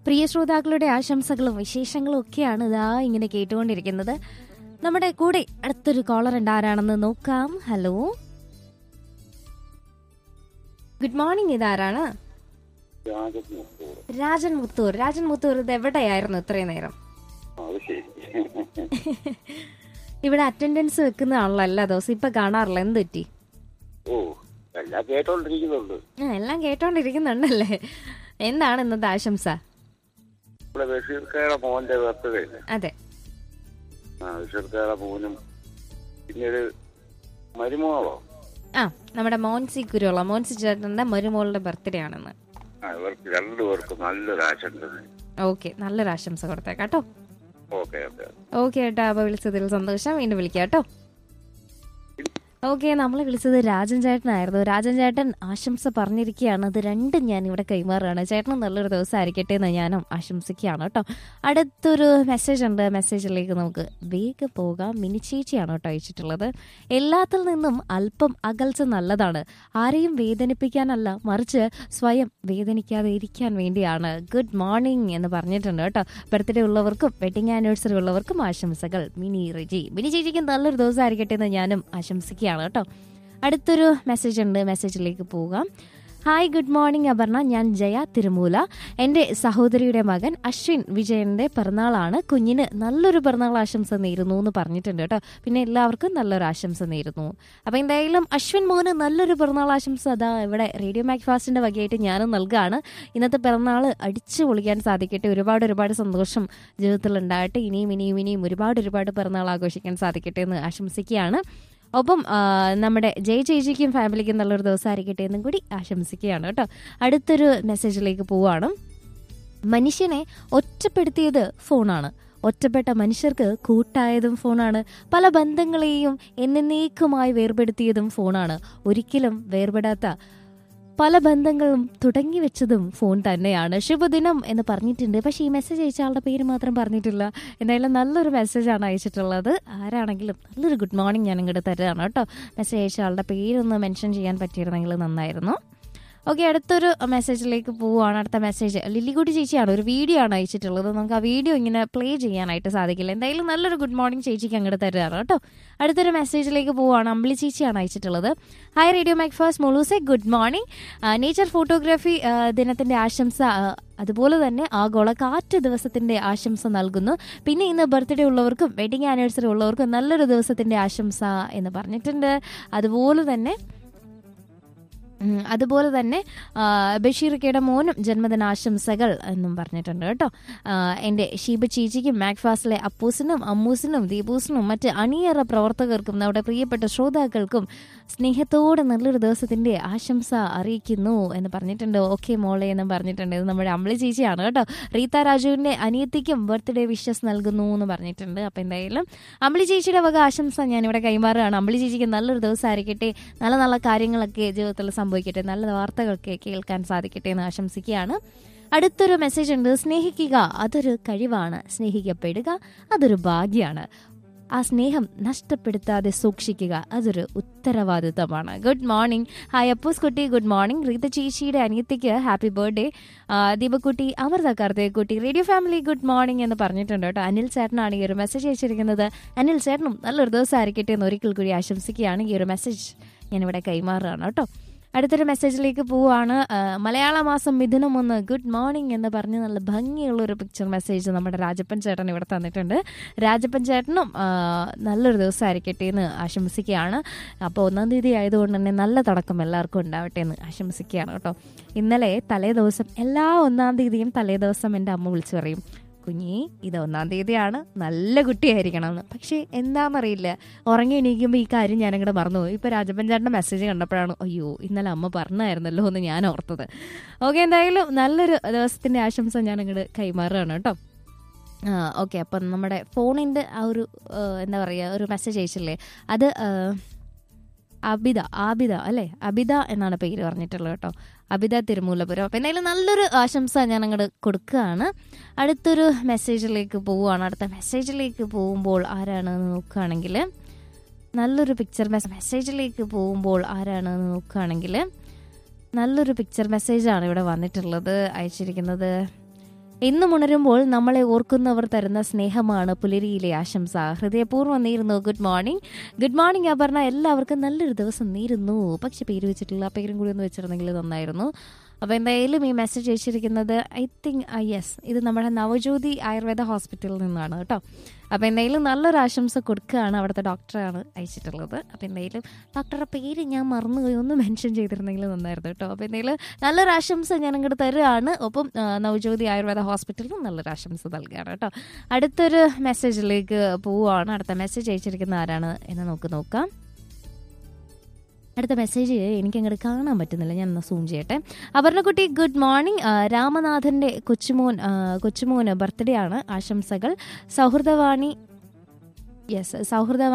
പ്രിയ ശ്രോതാക്കളുടെ ആശംസകളും വിശേഷങ്ങളും ഒക്കെയാണ് ഇതാ ഇങ്ങനെ കേട്ടുകൊണ്ടിരിക്കുന്നത് നമ്മുടെ കൂടെ അടുത്തൊരു കോളർ ഉണ്ട് ആരാണെന്ന് നോക്കാം ഹലോ ഗുഡ് മോർണിംഗ് ഇതാരാണ് രാജൻ മുത്തൂർ രാജൻ മുത്തൂർ ഇത് എവിടെയായിരുന്നു ഇത്രയും നേരം അത് ശരി ഇവിടെ അറ്റൻഡൻസ് വെക്കുന്നതാണല്ലോ എല്ലാ ദിവസവും ഇപ്പൊ കാണാറില്ല എന്ത് പറ്റി ഓ എല്ലാം കേട്ടോണ്ടിരിക്കുന്നുണ്ട് ആ, എല്ലാം കേട്ടോണ്ടിരിക്കുന്നുണ്ടല്ലേ എന്താണ് ഇന്നത്തെ ആശംസ നമ്മുടെ ബഷീർക്കയുടെ മോന്റെ ബർത്ത്ഡേ ഇല്ലേ അതെ ആ ബഷീർക്കയുടെ മോനും പിന്നീട് മരുമോളോ ആ നമ്മുടെ മോൻസി കുരുള്ള മോൻസി ചേട്ടന്റെ മരുമോളുടെ ബർത്ത്ഡേ ആണെന്ന് ആ ഇവർക്ക് രണ്ടുപേർക്കും നല്ലൊരു ആശംസ ഓക്കെ നല്ലൊരു ആശംസ കൊടുത്തേക്കാം കേട്ടോ ഓക്കെ ഓക്കെ ഓക്കെ ഏട്ടാ അപ്പൊ വിളിച്ചതിൽ സന്തോഷം വീണ്ടും വിളിക്കാം കേട്ടോ ഓക്കെ നമ്മൾ വിളിച്ചത് രാജൻ ചേട്ടനായിരുന്നു രാജൻ ചേട്ടൻ ആശംസ പറഞ്ഞിരിക്കുകയാണ് അത് രണ്ടും ഞാൻ ഇവിടെ കൈമാറുകയാണ് ചേട്ടന് നല്ലൊരു ദിവസം ആയിരിക്കട്ടെ എന്ന് ഞാനും ആശംസിക്കുകയാണ് കേട്ടോ അടുത്തൊരു മെസ്സേജ് ഉണ്ട് മെസ്സേജിലേക്ക് നമുക്ക് വേഗം പോകാം മിനി ചേച്ചിയാണ് കേട്ടോ അയച്ചിട്ടുള്ളത് എല്ലാത്തിൽ നിന്നും അല്പം അകൽച്ച നല്ലതാണ് ആരെയും വേദനിപ്പിക്കാനല്ല മറിച്ച് സ്വയം വേദനിക്കാതെ ഇരിക്കാൻ വേണ്ടിയാണ് ഗുഡ് മോർണിംഗ് എന്ന് പറഞ്ഞിട്ടുണ്ട് കേട്ടോ ബർത്ത്ഡേ ഉള്ളവർക്കും വെഡിങ് ആനിവേഴ്സറി ഉള്ളവർക്കും ആശംസകൾ മിനി റിജി മിനി ചേച്ചിക്ക് നല്ലൊരു ദിവസം ആയിരിക്കട്ടെ എന്ന് ഞാനും ആശംസിക്കുകയാണ് കേട്ടോ അടുത്തൊരു മെസ്സേജ് ഉണ്ട് മെസ്സേജിലേക്ക് പോകാം ഹായ് ഗുഡ് മോർണിംഗ് അപർണ ഞാൻ ജയ തിരുമൂല എൻ്റെ സഹോദരിയുടെ മകൻ അശ്വിൻ വിജയന്റെ പിറന്നാളാണ് കുഞ്ഞിന് നല്ലൊരു പിറന്നാൾ ആശംസ നേരുന്നു എന്ന് പറഞ്ഞിട്ടുണ്ട് കേട്ടോ പിന്നെ എല്ലാവർക്കും നല്ലൊരു ആശംസ നേരുന്നു അപ്പൊ എന്തായാലും അശ്വിൻ മോന് നല്ലൊരു പിറന്നാൾ ആശംസ അതാ ഇവിടെ റേഡിയോ മാക് ഫാസ്റ്റിന്റെ വകയായിട്ട് ഞാനും നൽകുകയാണ് ഇന്നത്തെ പിറന്നാൾ അടിച്ചു പൊളിക്കാൻ സാധിക്കട്ടെ ഒരുപാട് ഒരുപാട് സന്തോഷം ജീവിതത്തിൽ ഉണ്ടായിട്ട് ഇനിയും ഇനിയും ഇനിയും ഒരുപാട് ഒരുപാട് പിറന്നാൾ ആഘോഷിക്കാൻ സാധിക്കട്ടെ എന്ന് ആശംസിക്കുകയാണ് ഒപ്പം ആ, നമ്മുടെ ജയ് ചേച്ചിക്കും ഫാമിലിക്കും നല്ലൊരു ദിവസം ആയിരിക്കട്ടെ എന്നും കൂടി ആശംസിക്കുകയാണ് കേട്ടോ അടുത്തൊരു മെസ്സേജിലേക്ക് പോവാണ് മനുഷ്യനെ ഒറ്റപ്പെടുത്തിയത് ഫോണാണ് ഒറ്റപ്പെട്ട മനുഷ്യർക്ക് കൂട്ടായതും ഫോണാണ് പല ബന്ധങ്ങളെയും എന്നേക്കുമായി വേർപെടുത്തിയതും ഫോണാണ് ഒരിക്കലും വേർപെടാത്ത പല ബന്ധങ്ങളും തുടങ്ങി വെച്ചതും ഫോൺ തന്നെയാണ് ശുഭദിനം എന്ന് പറഞ്ഞിട്ടുണ്ട് പക്ഷേ ഈ മെസ്സേജ് അയച്ച ആളുടെ പേര് മാത്രം പറഞ്ഞിട്ടില്ല എന്തായാലും നല്ലൊരു മെസ്സേജാണ് അയച്ചിട്ടുള്ളത് ആരാണെങ്കിലും നല്ലൊരു ഗുഡ് മോർണിംഗ് ഞാൻ ഇങ്ങോട്ട് തരുകയാണ് കേട്ടോ മെസ്സേജ് അയച്ച ആളുടെ പേരൊന്ന് മെൻഷൻ ചെയ്യാൻ പറ്റിയിരുന്നെങ്കിൽ നന്നായിരുന്നു ഓക്കെ അടുത്തൊരു മെസ്സേജിലേക്ക് പോവുകയാണ് അടുത്ത മെസ്സേജ് ലില്ലിക്കുട്ടി ചേച്ചിയാണ് ഒരു വീഡിയോ ആണ് അയച്ചിട്ടുള്ളത് നമുക്ക് ആ വീഡിയോ ഇങ്ങനെ പ്ലേ ചെയ്യാനായിട്ട് സാധിക്കില്ല എന്തായാലും നല്ലൊരു ഗുഡ് മോർണിംഗ് ചേച്ചിക്ക് അങ്ങോട്ട് തരുകയാണ് കേട്ടോ അടുത്തൊരു മെസ്സേജിലേക്ക് പോവുകയാണ് അമ്പിളി ചേച്ചിയാണ് അയച്ചിട്ടുള്ളത് ഹായ് റേഡിയോ മാക് ഫാസ്റ്റ് മൊളൂസെ ഗുഡ് മോർണിംഗ് നേച്ചർ ഫോട്ടോഗ്രാഫി ദിനത്തിന്റെ ആശംസ ആ, അതുപോലെ തന്നെ ആഗോള കാറ്റ് ദിവസത്തിന്റെ ആശംസ നൽകുന്നു പിന്നെ ഇന്ന് ബർത്ത്ഡേ ഉള്ളവർക്കും വെഡിങ് ആനിവേഴ്സറി ഉള്ളവർക്കും നല്ലൊരു ദിവസത്തിന്റെ ആശംസ എന്ന് പറഞ്ഞിട്ടുണ്ട് അതുപോലെ തന്നെ ഉം, അതുപോലെ തന്നെ ആ, ബഷീർക്കയുടെ മോനും ജന്മദിനാശംസകൾ എന്നും പറഞ്ഞിട്ടുണ്ട് കേട്ടോ ആ, എൻ്റെ ഷീബ ചേച്ചിക്കും മാക്ഫാസിലെ അപ്പൂസിനും അമ്മൂസിനും ദീപൂസിനും മറ്റ് അണിയറ പ്രവർത്തകർക്കും നമ്മുടെ പ്രിയപ്പെട്ട ശ്രോതാക്കൾക്കും സ്നേഹത്തോടെ നല്ലൊരു ദിവസത്തിന്റെ ആശംസ അറിയിക്കുന്നു എന്ന് പറഞ്ഞിട്ടുണ്ട് ഓക്കെ മോളെ എന്ന് പറഞ്ഞിട്ടുണ്ട് ഇത് നമ്മുടെ അമ്പിളി ചേച്ചിയാണ് കേട്ടോ റീത്ത രാജുവിന്റെ അനിയത്തിക്കും ബർത്ത്ഡേ വിഷസ് നൽകുന്നു എന്ന് പറഞ്ഞിട്ടുണ്ട് അപ്പൊ എന്തായാലും അമ്പിളി ചേച്ചിയുടെ വക ആശംസ ഞാനിവിടെ കൈമാറുകയാണ് അമ്പിളി ചേച്ചിക്ക് നല്ലൊരു ദിവസം ആയിരിക്കട്ടെ നല്ല നല്ല കാര്യങ്ങളൊക്കെ ജീവിതത്തിൽ സംഭവിക്കട്ടെ നല്ല വാർത്തകളൊക്കെ കേൾക്കാൻ സാധിക്കട്ടെ എന്ന് ആശംസിക്കുകയാണ് അടുത്തൊരു മെസ്സേജ് ഉണ്ട് സ്നേഹിക്കുക അതൊരു കഴിവാണ് സ്നേഹിക്കപ്പെടുക അതൊരു ഭാഗ്യമാണ് ആ സ്നേഹം നഷ്ടപ്പെടുത്താതെ സൂക്ഷിക്കുക അതൊരു ഉത്തരവാദിത്തമാണ് ഗുഡ് മോർണിംഗ് ഹായ് അപ്പൂസ് കുട്ടി ഗുഡ് മോർണിംഗ് റീത ചേച്ചിയുടെ അനിയത്തിക്ക് ഹാപ്പി ബർത്ത്ഡേ ദീപക്കുട്ടി അമൃത കാർത്തികക്കുട്ടി റേഡിയോ ഫാമിലി ഗുഡ് മോർണിംഗ് എന്ന് പറഞ്ഞിട്ടുണ്ട് കേട്ടോ അനിൽ ചേട്ടനാണ് ഈ ഒരു മെസ്സേജ് അയച്ചിരിക്കുന്നത് അനിൽ ചേട്ടനും നല്ലൊരു ദിവസം ആയിരിക്കട്ടെ എന്ന് ഒരിക്കൽ കൂടി ആശംസിക്കുകയാണ് ഈ ഒരു മെസ്സേജ് ഞാനിവിടെ കൈമാറുകയാണ് കേട്ടോ അടുത്തൊരു മെസ്സേജിലേക്ക് പോവുകയാണ് ആ, മലയാള മാസം മിഥുനം ഒന്ന് ഗുഡ് മോർണിംഗ് എന്ന് പറഞ്ഞ് നല്ല ഭംഗിയുള്ള ഒരു പിക്ചർ മെസ്സേജ് നമ്മുടെ രാജപ്പൻ ചേട്ടൻ ഇവിടെ തന്നിട്ടുണ്ട് രാജപ്പൻ ചേട്ടനും ആ, നല്ലൊരു ദിവസം ആയിരിക്കട്ടെ എന്ന് ആശംസിക്കുകയാണ് അപ്പോൾ ഒന്നാം തീയതി ആയതുകൊണ്ട് തന്നെ നല്ല തുടക്കം എല്ലാവർക്കും ഉണ്ടാവട്ടെ എന്ന് ആശംസിക്കുകയാണ് കേട്ടോ ഇന്നലെ തലേ ദിവസം എല്ലാ ഒന്നാം തീയതിയും തലേ ദിവസം എൻ്റെ അമ്മ വിളിച്ചു പറയും കുഞ്ഞി ഇത് ഒന്നാം തീയതിയാണ് നല്ല കുട്ടിയായിരിക്കണം എന്ന് പക്ഷേ എന്താണെന്നറിയില്ല ഉറങ്ങി എണീക്കുമ്പോൾ ഈ കാര്യം ഞാനങ്ങോട്ട് മറന്നുപോയി ഇപ്പോൾ രാജപഞ്ചാറിൻ്റെ മെസ്സേജ് കണ്ടപ്പോഴാണ് അയ്യോ ഇന്നലെ അമ്മ പറഞ്ഞായിരുന്നല്ലോ എന്ന് ഞാൻ ഓർത്തത് ഓക്കെ എന്തായാലും നല്ലൊരു ദിവസത്തിൻ്റെ ആശംസ ഞാൻ അങ്ങോട്ട് കൈമാറുകയാണ് കേട്ടോ ആ ഓക്കെ അപ്പം നമ്മുടെ ഫോണിൻ്റെ ആ ഒരു ആ, എന്താ പറയുക ഒരു മെസ്സേജ് അയച്ചില്ലേ അത് ആ, അബിത ആബിത അല്ലേ അബിത എന്നാണ് പേര് പറഞ്ഞിട്ടുള്ളത് കേട്ടോ അബിത തിരുമൂലപുരം അപ്പം എന്തായാലും നല്ലൊരു ആശംസ ഞാൻ അങ്ങോട്ട് കൊടുക്കുകയാണ് അടുത്തൊരു മെസ്സേജിലേക്ക് പോവുകയാണ് അടുത്ത മെസ്സേജിലേക്ക് പോകുമ്പോൾ ആരാണെന്ന് നോക്കുകയാണെങ്കിൽ നല്ലൊരു പിക്ചർ മെസ്സേജിലേക്ക് പോകുമ്പോൾ ആരാണെന്ന് നോക്കുകയാണെങ്കിൽ നല്ലൊരു പിക്ചർ മെസ്സേജാണ് ഇവിടെ വന്നിട്ടുള്ളത് അയച്ചിരിക്കുന്നത് എന്നും ഉണരുമ്പോൾ നമ്മളെ ഓർക്കുന്നവർ തരുന്ന സ്നേഹമാണ് പുലരിയിലെ ആശംസ ഹൃദയപൂർവ്വം നേരുന്നു good morning good morning Aparna എല്ലാവർക്കും നല്ലൊരു ദിവസം നേരുന്നു പക്ഷെ പേര് വെച്ചിട്ടില്ല ആ പേരും കൂടി ഒന്ന് വെച്ചിരുന്നെങ്കിൽ നന്നായിരുന്നു അപ്പോൾ എന്തായാലും ഈ മെസ്സേജ് അയച്ചിരിക്കുന്നത് ഐ തിങ്ക് യെസ് ഇത് നമ്മുടെ നവജ്യോതി ആയുർവേദ ഹോസ്പിറ്റലിൽ നിന്നാണ് കേട്ടോ അപ്പോൾ എന്തായാലും നല്ലൊരു ആശംസ കൊടുക്കുകയാണ് അവിടുത്തെ ഡോക്ടറാണ് അയച്ചിട്ടുള്ളത് അപ്പോൾ എന്തായാലും ഡോക്ടറുടെ പേര് ഞാൻ മറന്നുപോയി ഒന്ന് മെൻഷൻ ചെയ്തിരുന്നെങ്കിൽ നന്നായിരുന്നു കേട്ടോ അപ്പോൾ എന്തായാലും നല്ലൊരു ആശംസ ഞാൻ അങ്ങോട്ട് തരുകയാണ് ഒപ്പം ആ, നവജ്യോതി ആയുർവേദ ഹോസ്പിറ്റലിൽ നല്ലൊരു ആശംസ നൽകുകയാണ് കേട്ടോ അടുത്തൊരു മെസ്സേജിലേക്ക് പോവുകയാണ് അടുത്ത മെസ്സേജ് അയച്ചിരിക്കുന്ന ആരാണ് എന്ന് നമുക്ക് നോക്കാം അടുത്ത മെസ്സേജ് എനിക്ക് അങ്ങോട്ട് കാണാൻ പറ്റുന്നില്ല ഞാൻ ഒന്ന് സൂം ചെയ്യട്ടെ അപർണക്കുട്ടി ഗുഡ് മോർണിംഗ് ആ, രാമനാഥന്റെ കൊച്ചുമോൻ ആ, കൊച്ചുമോന് ബർത്ത്ഡേ ആണ് ആശംസകൾ സൗഹൃദവാണി യെസ് സൗഹൃദ